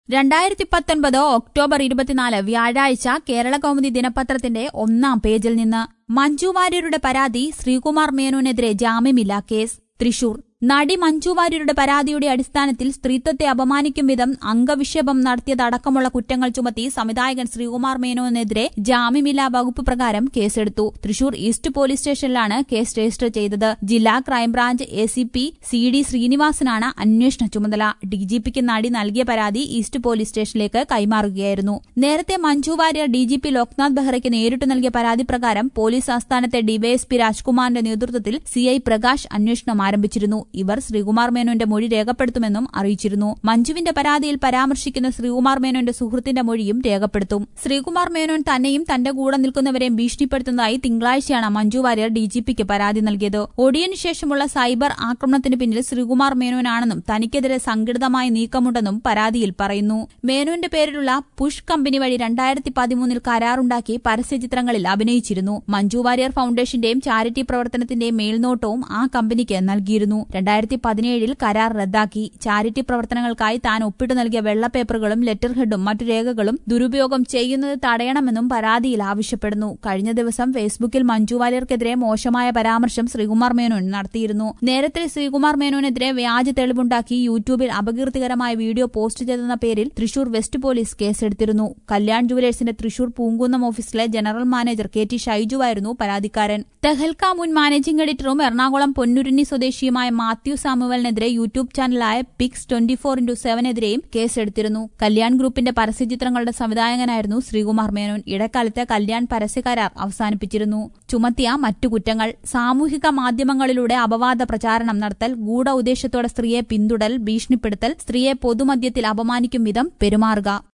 രണ്ടായിരത്തി പത്തൊൻപത് ഒക്ടോബർ ഇരുപത്തിനാല് വ്യാഴാഴ്ച കേരള കൗമുദി ദിനപത്രത്തിന്റെ ഒന്നാം പേജിൽ നിന്ന് മഞ്ജു വാര്യരുടെ പരാതി ശ്രീകുമാർ മേനോനെതിരെ ജാമ്യമില്ല കേസ് തൃശൂർ നടി മഞ്ജു വാര്യരുടെ പരാതിയുടെ അടിസ്ഥാനത്തിൽ സ്ത്രീത്വത്തെ അപമാനിക്കും വിധം അംഗവിക്ഷേപം നടത്തിയതടക്കമുള്ള കുറ്റങ്ങൾ ചുമത്തി സംവിധായകൻ ശ്രീകുമാർ മേനോനെതിരെ ജാമ്യമില്ലാ വകുപ്പ് പ്രകാരം കേസെടുത്തു തൃശൂർ ഈസ്റ്റ് പോലീസ് സ്റ്റേഷനിലാണ് കേസ് രജിസ്റ്റർ ചെയ്തത് ജില്ലാ crime branch A C P C D ശ്രീനിവാസനാണ് അന്വേഷണ ചുമതല ഡിജിപിക്ക് നടി നൽകിയ പരാതി ഈസ്റ്റ് പോലീസ് സ്റ്റേഷനിലേക്ക് കൈമാറുകയായിരുന്നു നേരത്തെ മഞ്ജു വാര്യർ ഡിജിപി ലോക്നാഥ് ബെഹ്റയ്ക്ക് നേരിട്ട് നൽകിയ പരാതി പ്രകാരം പോലീസ് ആസ്ഥാനത്തെ ഡിവൈഎസ്പി രാജ്കുമാറിന്റെ നേതൃത്വത്തിൽ സിഐ പ്രകാശ് അന്വേഷണം ആരംഭിച്ചിരുന്നു ഇവർ ശ്രീകുമാർ മേനോന്റെ മൊഴി രേഖപ്പെടുത്തുമെന്നും അറിയിച്ചിരുന്നു മഞ്ജുവിന്റെ പരാതിയിൽ പരാമർശിക്കുന്ന ശ്രീകുമാർ മേനോന്റെ സുഹൃത്തിന്റെ മൊഴിയും രേഖപ്പെടുത്തും ശ്രീകുമാർ മേനോൻ തന്നെയും തന്റെ കൂടെ നിൽക്കുന്നവരെയും ഭീഷണിപ്പെടുത്തുന്നതായി തിങ്കളാഴ്ചയാണ് മഞ്ജു വാര്യർ ഡിജിപിക്ക് പരാതി നൽകിയത് ഒടിയനു ശേഷമുള്ള സൈബർ ആക്രമണത്തിന് പിന്നിൽ ശ്രീകുമാർ മേനോനാണെന്നും തനിക്കെതിരെ സംഘടിതമായ നീക്കമുണ്ടെന്നും പരാതിയിൽ പറയുന്നു മേനോന്റെ പേരിലുള്ള പുഷ് കമ്പനി വഴി രണ്ടായിരത്തി പതിമൂന്നിൽ കരാറുണ്ടാക്കി പരസ്യചിത്രങ്ങളിൽ അഭിനയിച്ചിരുന്നു മഞ്ജു വാര്യർ ഫൌണ്ടേഷന്റെയും ചാരിറ്റി പ്രവർത്തനത്തിന്റെയും മേൽനോട്ടവും ആ കമ്പനിക്ക് നൽകിയിരുന്നു രണ്ടായിരത്തി പതിനേഴിൽ കരാർ റദ്ദാക്കി ചാരിറ്റി പ്രവർത്തനങ്ങൾക്കായി താൻ ഒപ്പിട്ടു നൽകിയ വെള്ളപ്പേപ്പറുകളും ലെറ്റർ ഹെഡും മറ്റു രേഖകളും ദുരുപയോഗം ചെയ്യുന്നത് തടയണമെന്നും പരാതിയിൽ ആവശ്യപ്പെടുന്നു കഴിഞ്ഞ ദിവസം ഫേസ്ബുക്കിൽ മഞ്ജു വാര്യർക്കെതിരെ മോശമായ പരാമർശം ശ്രീകുമാർ മേനോൻ നടത്തിയിരുന്നു നേരത്തെ ശ്രീകുമാർ മേനോനെതിരെ വ്യാജ തെളിവുണ്ടാക്കി യൂട്യൂബിൽ അപകീർത്തികരമായ വീഡിയോ പോസ്റ്റ് ചെയ്തെന്ന പേരിൽ തൃശൂർ വെസ്റ്റ് പോലീസ് കേസെടുത്തിരുന്നു കല്യാൺ ജുവലേഴ്സിന്റെ തൃശൂർ പൂങ്കുന്നം ഓഫീസിലെ ജനറൽ മാനേജർ കെ ടി ഷൈജുവായിരുന്നു പരാതിക്കാരൻ തെഹൽക്ക മുൻ മാനേജിംഗ് എഡിറ്ററും എറണാകുളം പൊന്നുരുന്നി സ്വദേശിയുമായ മാത്യു സാമുവലിനെതിരെ യൂട്യൂബ് ചാനലായ പിക്സ് ട്വന്റി ഫോർ ഇന്റു സെവനെതിരെയും കേസെടുത്തിരുന്നു കല്യാൺ ഗ്രൂപ്പിന്റെ പരസ്യചിത്രങ്ങളുടെ സംവിധായകനായിരുന്നു ശ്രീകുമാർ മേനോൻ ഇടക്കാലത്ത് കല്യാൺ പരസ്യകരാർ അവസാനിപ്പിച്ചിരുന്നു ചുമത്തിയ മറ്റു കുറ്റങ്ങൾ സാമൂഹിക മാധ്യമങ്ങളിലൂടെ അപവാദ പ്രചാരണം നടത്തൽ ഗൂഢ ഉദ്ദേശത്തോടെ സ്ത്രീയെ പിന്തുടൽ ഭീഷണിപ്പെടുത്തൽ സ്ത്രീയെ പൊതുമധ്യത്തിൽ അപമാനിക്കും വിധം പെരുമാറുക